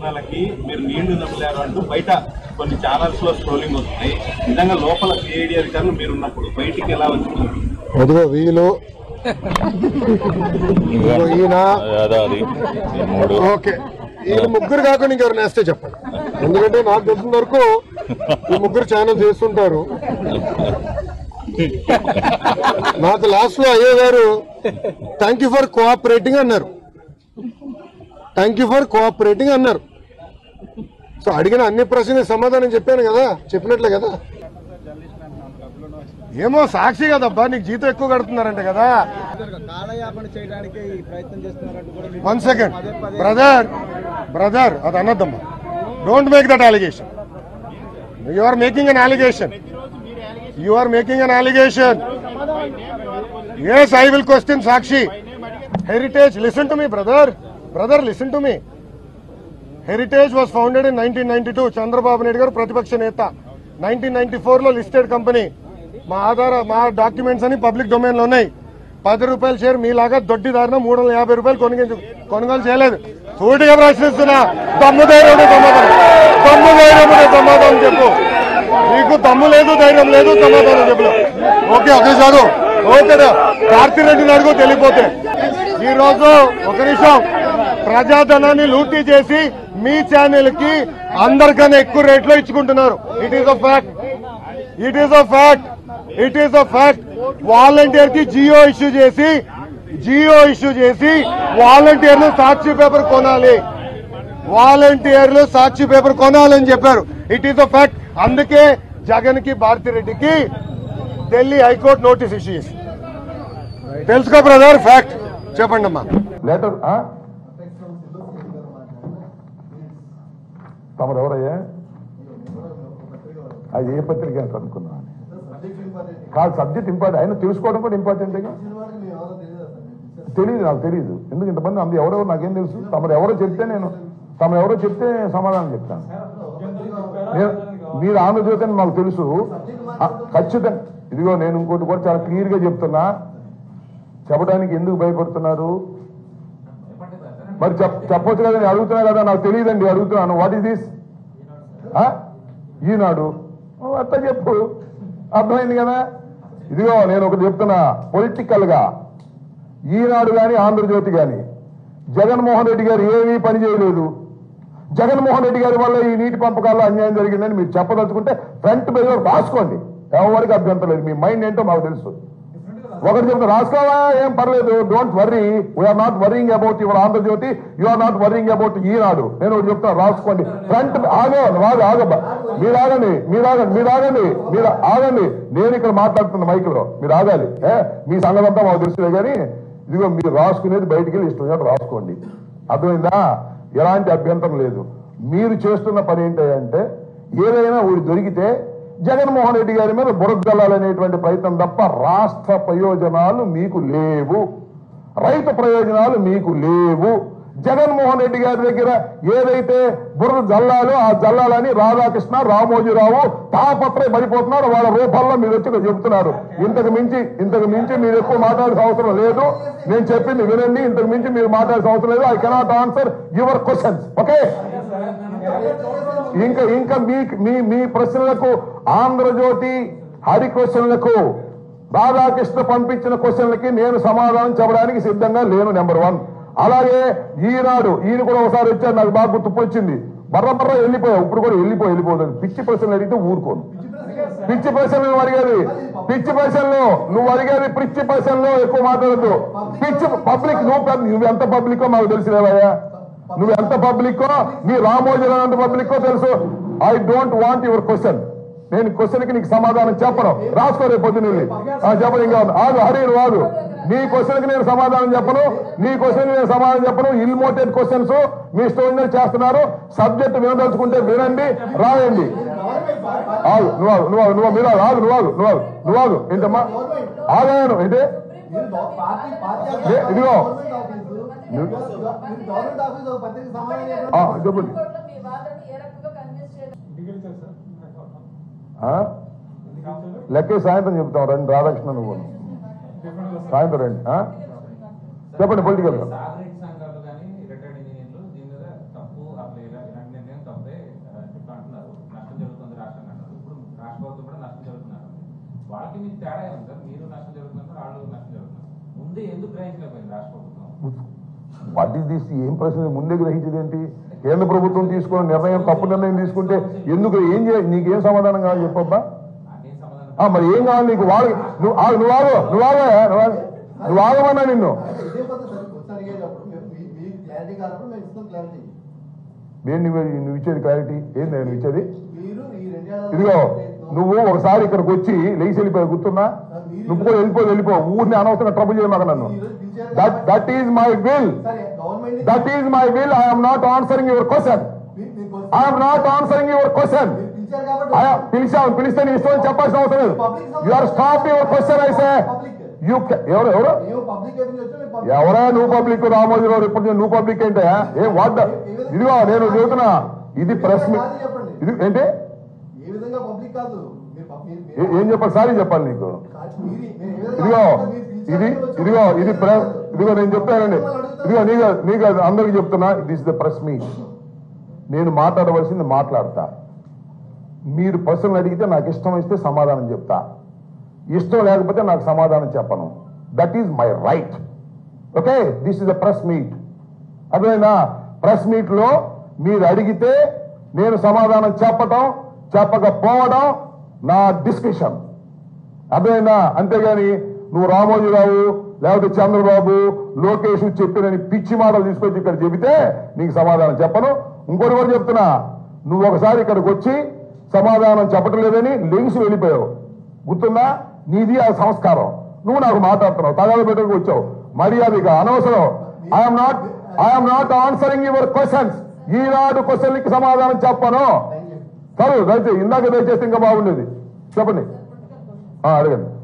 ప్రశ్నలకి మీరు నీళ్లు నమ్మలేరు అంటూ బయట కొన్ని ఛానల్స్ లో స్క్రోలింగ్ వస్తున్నాయి నిజంగా లోపల సిఐడి అధికారులు మీరు ఉన్నప్పుడు బయటికి ఎలా వచ్చింది అదిగో వీళ్ళు ఇదిగో ఈయన అదే అది ఈ మూడు ఓకే వీళ్ళు ముగ్గురు కాకుండా ఇంకెవరు నేస్తే చెప్పండి ఎందుకంటే నాకు తెలిసిన వరకు ఈ ముగ్గురు ఛానల్ చేస్తుంటారు నాకు లాస్ట్ లో అయ్యే గారు థ్యాంక్ యూ ఫర్ కోఆపరేటింగ్ అన్నారు థ్యాంక్ యూ ఫర్ కోఆపరేటింగ్ అన్నారు సో అడిగిన అన్ని ప్రశ్నలకు సమాధానం చెప్పాను కదా చెప్పినట్లే కదా ఏమో సాక్షి కదబ్బా నీకు జీతం ఎక్కువ కడుతున్నారంట కదా కాలయాపన చేయడానికి ఈ ప్రయత్నం చేస్తున్నారంటూ కూడా మీరు వన్ సెకండ్ పదే పదే బ్రదర్ బ్రదర్ అది అనొద్దమ్మా don't make that allegation you are making an allegation you are making an allegation yes I will question Sakshi Heritage listen to me brother brother listen to me Heritage was founded in nineteen ninety two Chandrababu Naidu garu ప్రతిపక్ష నేత nineteen ninety four లో listed company మా ఆధార మా documents అని public domain లో ఉన్నాయి పది రూపాయల షేర్ మీలాగా దొడ్డి దారిన మూడు వందల యాభై రూపాయలు కొనుగోలు కొనుగోలు చేయలేదు సూటిగా ప్రశ్నిస్తున్నా దమ్ము ధైర్యం సమాధానం దమ్ము ధైర్యం సమాధానం చెప్పు నీకు దమ్ము లేదు ధైర్యం లేదు సమాధానం చెప్పు ఓకే ఓకే సారు ఓకే కార్తిరెడ్డిని అడుగు తెలియపోతే ఈ రోజు ఒక నిమిషం ప్రజాధనాన్ని లూటీ చేసి మీ ఛానల్ కి అందరికన్నా ఎక్కువ రేట్లో ఇచ్చుకుంటున్నారు it is a fact it is a fact it is a fact volunteer కి జియో ఇష్యూ చేసి జియో ఇష్యూ చేసి వాలంటీర్లు సాక్షి పేపర్ కొనాలి వాలంటీర్లు సాక్షి పేపర్ కొనాలని చెప్పారు ఇట్ ఈస్ అ ఫ్యాక్ట్ అందుకే జగన్ కి భారతిరెడ్డికి ఢిల్లీ హైకోర్టు నోటీస్ ఇష్యూ చేసి తెలుసుకో బ్రదర్ ఫ్యాక్ట్ చెప్పండి అమ్మా లెటర్ తమరు ఎవరయ్యా అది ఏ పత్రిక అని కనుక్కున్నా కాదు సబ్జెక్ట్ ఇంపార్టెంట్ అయినా తెలుసుకోవడం కూడా ఇంపార్టెంట్ తెలియదు నాకు తెలియదు ఎందుకు ఇంతమంది అంది ఎవరెవరు నాకేం తెలుసు తమరు ఎవరో చెప్తే నేను తమరు ఎవరో చెప్తే సమాధానం చెప్తాను నేను మీరు ఆంధ్రజ్యోతి అని మాకు తెలుసు ఆ, ఖచ్చితంగా ఇదిగో నేను ఇంకోటి కూడా చాలా క్లియర్ గా చెప్తున్నా చెప్పడానికి ఎందుకు భయపడుతున్నారు మరి చెప్ చెప్పొచ్చు కదా నేను అడుగుతున్నా కదా నాకు తెలియదండి అడుగుతున్నాను వాట్ ఈస్ దిస్ ఈనాడు ఓ, అట్లా చెప్పు అర్థమైంది కదా ఇదిగో నేను ఒకటి చెప్తున్నా పొలిటికల్ గా ఈనాడు గాని ఆంధ్రజ్యోతి గాని జగన్మోహన్ రెడ్డి గారు ఏమీ పని చేయలేదు జగన్మోహన్ రెడ్డి గారి వల్ల ఈ నీటి పంపకాల్లో అన్యాయం జరిగిందని మీరు చెప్పదలుచుకుంటే ఫ్రంట్ పేజ్ రాసుకోండి ఎవరికి అభ్యంతరం లేదు మీ మైండ్ ఏంటో మాకు తెలుసు ఒకటి చెప్తా రాసుకోవా ఏం పర్లేదు don't worry we're not worrying about your Andhra Jyothi you are not worrying about Eenadu నేను ఒకటి చెప్తాను రాసుకోండి ఫ్రంట్ ఆగో రాదు ఆగబ్బా మీరు ఆగండి మీరు ఆగండి మీరు ఆగండి మీరు ఆగండి నేను ఇక్కడ మాట్లాడుతున్న మైక్ లో మీరు ఆగాలి ఏ మీ సంగతి అంతా మాకు తెలుసులే కానీ ఇదిగో మీరు రాసుకునేది బయటికి వెళ్ళి ఇష్టం వచ్చినట్టు రాసుకోండి అర్థమైందా ఎలాంటి అభ్యంతరం లేదు మీరు చేస్తున్న పని ఏంటంటే ఏదైనా ఊరి దొరికితే జగన్మోహన్ రెడ్డి గారి మీద బురదల్లాలనేటువంటి ప్రయత్నం తప్ప రాష్ట్ర ప్రయోజనాలు మీకు లేవు రైతు ప్రయోజనాలు మీకు లేవు జగన్మోహన్ రెడ్డి గారి దగ్గర ఏదైతే బుర్ర జల్లాలో ఆ జల్లాలని రాధాకృష్ణ రామోజీరావు తాపత్రయ పడిపోతున్నారు వాళ్ళ రూపాల్లో మీరు వచ్చి ఇక్కడ చెబుతున్నారు ఇంతకు మించి ఇంతకు మించి మీరు ఎక్కువ మాట్లాడాల్సిన అవసరం లేదు నేను చెప్పింది వినండి ఇంతకు మించి మీరు మాట్లాడాల్సిన అవసరం లేదు I cannot answer your questions okay ఇంకా ఇంకా మీ మీ మీ ప్రశ్నలకు ఆంధ్రజ్యోతి హరి క్వశ్చన్లకు రాధాకృష్ణ పంపించిన క్వశ్చన్లకి నేను సమాధానం చెప్పడానికి సిద్ధంగా లేను నెంబర్ వన్ అలాగే ఈనాడు ఈయన కూడా ఒకసారి వచ్చాడు నాకు బాగా గుర్తుపు వచ్చింది బర్ర బర్ర వెళ్ళిపోయావు ఇప్పుడు కూడా వెళ్ళిపోయి వెళ్ళిపోతుంది పిచ్చి ప్రశ్నలు అడిగితే ఊరుకోను పిచ్చి ప్రశ్నలు నువ్వు అడిగేది పిచ్చి ప్రశ్నలు నువ్వు అడిగేది పిచ్చి ప్రశ్నలు ఎక్కువ మాట్లాడద్దు పిచ్చి పబ్లిక్ నువ్వు పెద్ద- నువ్వు ఎంత పబ్లిక్ మాకు తెలిసినవయ్యా నువ్వు ఎంత పబ్లిక్ నీ రామోజీరావు ఎంత పబ్లిక్ తెలుసు I don't want your question నేను క్వశ్చన్ కి నీకు సమాధానం చెప్పను రాసుకో రేపు పొద్దున్న వెళ్ళి. ఆ, చెప్పను ఇంకా ఉంది. ఆగు హరి నువ్వు ఆగు నీ క్వశ్చన్ కి నేను సమాధానం చెప్పను నీ క్వశ్చన్ నేను సమాధానం చెప్పను ఇల్మోటెడ్ క్వశ్చన్స్ మీ స్టూడెంట్ చేస్తున్నారు సబ్జెక్ట్ వినదలుచుకుంటే వినండి రాయండి ఆగు నువ్వు ఆగు నువ్వు ఆగు నువ్వు మీరు ఆగు ఆగు, నువ్వు ఆగు నువ్వు ఆగు నువ్వు ఆగు ఏంటమ్మా ఆగాను ఏంటి ఏ, ఇదిగో గవర్నమెంట్ ఆఫీస్ ఒక పత్రిక సమాధానం ఆ, చెప్పండి కోర్టులో మీ వాదనని ఏ రకంగా కన్విన్స్ చేయడం ఆ? లెక్కే సాయంత్రం చెప్తాం రండి రాధాకృష్ణ నువ్వు సాయంత్రం రండి ఆ? చెప్పండి పొలిటికల్ గా సాగరేట్ సంఘాలు కానీ రిటైర్డ్ ఇంజనీర్లు దీని మీద తప్పు అప్లై ఇలా ఇలాంటి వాళ్ళకి మీకు తేడా ఉంది సార్ మీరు నష్టం జరుగుతున్నారు వాళ్ళు నష్టం జరుగుతున్నారు ముందు ఎందుకు గ్రహించలేకపోయింది రాష్ట్ర ప్రభుత్వం వాట్ ఈస్ దిస్ ఏం ప్రశ్న ముందే గ్రహించేది ఏంటి కేంద్ర ప్రభుత్వం తీసుకున్న నిర్ణయం తప్పు నిర్ణయం తీసుకుంటే ఎందుకు ఏం చేయ నీకేం సమాధానం కావాలి చెప్పబ్బా నాకేం సమాధానం ఆ, మరి ఏం కావాలి నీకు వాళ్ళు నువ్వు ఆగు, నువ్వు ఆగు నువ్వు ఆగు నువ్వు ఆగు. నువ్వు ఆగమన్నా నిన్ను ఇదే పద్ధతి సార్ క్వశ్చన్ అడిగేటప్పుడు మేము మీ- మీ క్లారిటీ కానప్పుడు మేము ఇస్తాం క్లారిటీ నేను నువ్వు నువ్వు ఇచ్చేది క్లారిటీ ఏంది నేను ఇచ్చేది మీరు ఈ రెండేళ్ల ఇదిగో నువ్వు ఒకసారి ఇక్కడికి వచ్చి లేచి వెళ్ళిపోయి గుర్తున్నా నువ్వు కూడా వెళ్ళిపో వెళ్ళిపో ఊరిని అనవసరంగా ట్రబుల్ చేయమాక నన్ను that that is my will సరే government that is my will I'm not answering your question I'm not answering your question పిలిచారు కాబట్టి పిలిచావు పిలిస్తే నీ ఇష్టం అని చెప్పాల్సిన అవసరం లేదు you are stop your question అయితే యూ ఎవరు ఎవరు మేము పబ్లిక్ ఎప్పుడు వచ్చాం మేము public- ఎవరా నువ్వు పబ్లిక్ రామోజీరావు ఇప్పుడు నేను నువ్వు పబ్లిక్ ఏంటే ఏం వాట్ ఇదిగో నేను చెబుతున్నా ఇది ప్రెస్ మీ ఇది ఏంటి ఏ విధంగా పబ్లిక్ కాదు మీరు పబ్- మీరు- ఏ- ఏం చెప్పాలి సారీ చెప్పాలి నీకు మీరు- మీరు ఏ విధంగా ఇదిగో మీరు పిలిచారు ఇది మేము వచ్చాం. ఇదిగో ఇది ప్రెస్ ఇదిగో నేను చెప్తానండి ఇదిగో నీకు నీకు అందరికి చెప్తున్నా దిస్ ద ప్రెస్ మీట్ నేను మాట్లాడవలసింది మాట్లాడతా మీరు ప్రశ్నలు అడిగితే నాకు ఇష్టం ఇస్తే సమాధానం చెప్తా ఇష్టం లేకపోతే నాకు సమాధానం చెప్పను that is my right okay this is the press meet అదేనా ప్రెస్ మీట్ లో మీరు అడిగితే నేను సమాధానం చెప్పటం చెప్పకపోవడం నా డిస్కషన్ అదేనా అంతేగాని నువ్వు రామోజీరావు లేకపోతే చంద్రబాబు లోకేష్ చెప్పినని పిచ్చి మాటలు తీసుకొచ్చి ఇక్కడ చెబితే నీకు సమాధానం చెప్పను ఇంకోటి కూడా చెప్తున్నా నువ్వు ఒకసారి ఇక్కడికి వచ్చి సమాధానం చెప్పటం లేదని లెగిసి వెళ్ళిపోయావు గుర్తుందా నీది ఆ సంస్కారం నువ్వు నాకు మాట్లాడుతున్నావు తగాద పెట్టకు వచ్చావు మర్యాదగా అనవసరం I'm not I'm not answering your questions Eenadu క్వశ్చన్లకి సమాధానం చెప్పను సరే దయచేసి ఇందాక దయచేస్తే ఇంకా బాగుండేది చెప్పండి ఆ, అడగండి